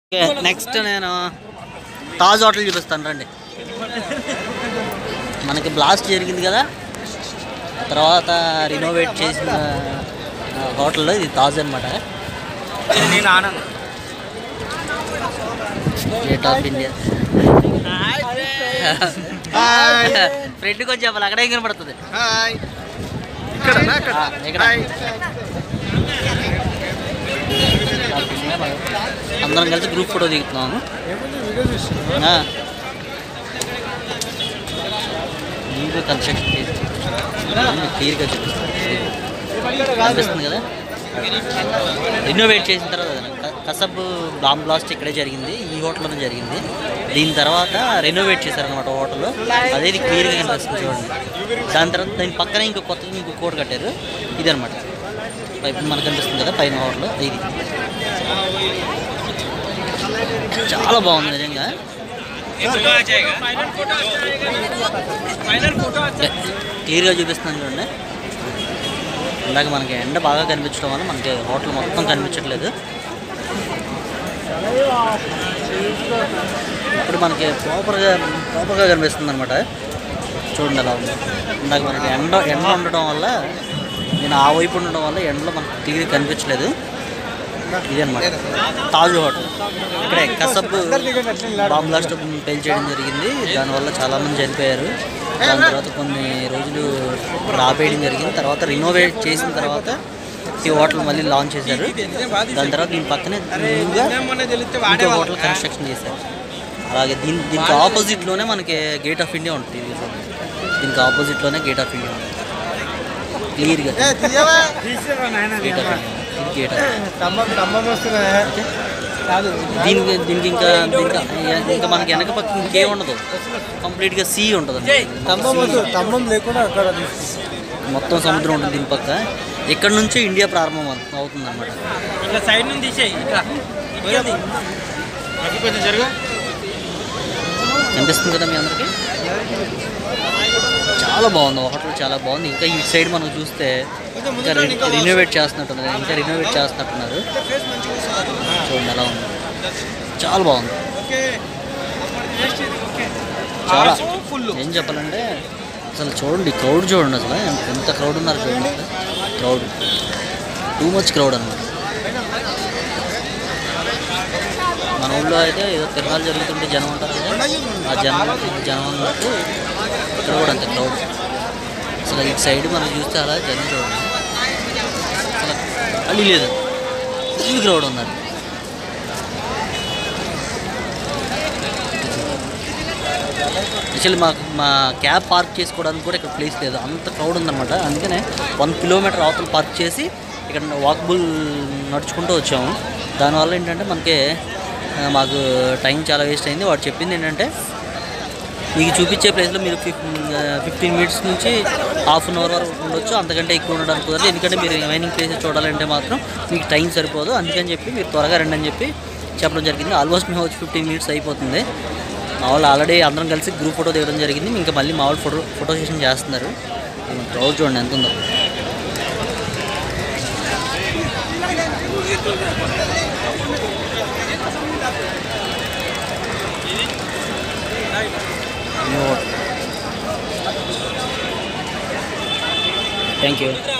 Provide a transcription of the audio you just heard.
Okay next నేను Taj hotel చూపిస్తాను రండి మనకి బ్లాస్ట్ జరిగింది కదా తర్వాత రినోవేట్ చేసిన ఆ, హోటల్లో ఇది తాజ్ అనమాట నేను ఆనంద్ గేట్ ఆఫ్ ఇండియా ఫ్రెండ్కి వచ్చి చెప్పాలి అక్కడే కనపడుతుంది హాయ్ ఇక్కడ ఆ, ఇక్కడ. అందరం కలిసి గ్రూప్ ఫోటో దిగుతున్నాము ఆ. నీట్గా కన్స్ట్రక్షన్ చేసి క్లియర్గా చూపిస్తుంది కనిపిస్తుంది కదా రినోవేట్ చేసిన తర్వాత క- కసబ్ బాంబ్ బ్లాస్ట్ ఇక్కడే జరిగింది ఈ హోటల్లోనే జరిగింది దీని తర్వాత రెనోవేట్ చేశారనమాట హోటల్ అదేది క్లియర్గా కనిపిస్తుంది చూడండి దాని తర్వాత దాని పక్కనే ఇంకో కొత్తగా ఇంకో కోట కట్టారు ఇది అనమాట ఇప్పుడు మనకు కనిపిస్తుంది కదా పైన హోటల్ ఇది చాలా బాగుంది నిజంగా క్లియర్గా చూపిస్తున్నాను చూడండి ఇందాక మనకి ఎండ బాగా కనిపించడం వల్ల మనకి హోటల్ మొత్తం కనిపించట్లేదు ఇప్పుడు మనకి ప్రాపర్గా ప్రాపర్గా కనిపిస్తుంది అనమాట చూడండి అలా ఉంది ఇందాక మనకి ఎండ ఎండ ఉండడం వల్ల నేను ఆ వైపు ఉండడం వల్ల ఎండలో మనకు క్లియర్ కనిపించలేదు ఇది అనమాట తాజ్ హోటల్ ఇక్కడే కసబ్ బాంబ్ బ్లాస్ట్ పేల్ చేయడం జరిగింది దానివల్ల చాలామంది చనిపోయారు దాని తర్వాత కొన్ని రోజులు ఇక్కడ ఆపేయడం జరిగింది తర్వాత రినోవేట్ చేసిన తర్వాత ఈ హోటల్ మళ్ళీ లాంచ్ చేశారు దాని తర్వాత దీని పక్కనే న్యూగా ఇంకో హోటల్ కన్స్ట్రక్షన్ చేశారు అలాగే దీని దీనికి ఆపోజిట్లోనే మనకి గేట్ ఆఫ్ ఇండియా ఉంటుంది ఇది దీనికి ఆపోజిట్లోనే గేట్ ఆఫ్ ఇండియా ఉంటుంది క్లియర్గా గేట్ ఆఫ్ ఇండియా ఇది గేట్ ఆఫ్ ఓకే కాదు దీనికి దీనికి ఇంకా దీనికి ఇంకా మనకి వెనక పక్క ఇంకేం ఉండదు కంప్లీట్గా సీ ఉంటుంది స్తంభం వద్దు స్తంభం లేకుండా అక్కడ మొత్తం సముద్రం ఉంటుంది దీని పక్క ఇక్కడ నుంచే ఇండియా ప్రారంభం అవుతుంది అనమాట ఇట్లా సైడ్ నుంచి తీసేయి ఇట్లా కొంచెం జరుగు కనిపిస్తుంది కదా మీ అందరికి చాలా బాగుంది హోటల్ చాలా బాగుంది ఇంకా ఈ సైడ్ మనం చూస్తే ఇంకా రినోవేట్ చేస్తున్నట్టున్నారు ఇంకా రినోవేట్ చేస్తున్నట్టున్నారు చూడండి ఎలా ఉంది చాలా బాగుంది చాలా ఏం చెప్పాలంటే అసలు చూడండి క్రౌడ్ చూడండి అసలు ఎంత- ఎంత క్రౌడ్ ఉన్నారు చూడండి అసలు క్రౌడ్ టూ మచ్ క్రౌడ్ అన్నమాట మన ఊళ్ళో అయితే ఏదో తిరణాలు జరుగుతుంటే జనం ఉంటారు కదా ఆ జనం జనం ఉన్నట్టు ఇక్కడ కూడా అంతే క్రౌడ్ అసలు ఇటు సైడ్ మనం చూస్తే అలా జనం చూడండి అసలు ఖాళీ లేదు ఫుల్ క్రౌడ్ ఉన్నారు యాక్చువల్లీ మాకు మా క్యాబ్ పార్క్ చేసుకోవడానికి కూడా ఇక్కడ ప్లేస్ లేదు అంత క్రౌడ్ ఉందన్నమాట అందుకనే వన్ కిలోమీటర్ అవతల పార్క్ చేసి ఇక్కడ వాకబుల్ నడుచుకుంటూ వచ్చాము దానివల్ల ఏంటంటే మనకి ఆ, మాకు టైం చాలా వేస్ట్ అయింది వాడు చెప్పింది ఏంటంటే మీకు చూపించే ప్లేస్లో మీరు ఫిఫ్టీన్ మినిట్స్ నుంచి హాఫ్ అన్ అవర్ వరకు ఉండొచ్చు అంతకంటే ఎక్కువ ఉండడానికి కుదరదు ఎందుకంటే మీరు రిమైనింగ్ ప్లేసెస్ చూడాలంటే మాత్రం మీకు టైం సరిపోదు అందుకని చెప్పి మీరు త్వరగా రండి అని చెప్పి చెప్పడం జరిగింది ఆల్మోస్ట్ మేము వచ్చి ఫిఫ్టీన్ మినిట్స్ అయిపోతుంది మా వాళ్ళు ఆల్రెడీ అందరం కలిసి గ్రూప్ ఫోటో దిగడం జరిగింది ఇంకా మళ్ళీ మా వాళ్ళు ఫోటో ఫోటో సెషన్ చేస్తున్నారు క్రౌడ్ చూడండి ఎంత ఉందో థ్యాంక్ యూ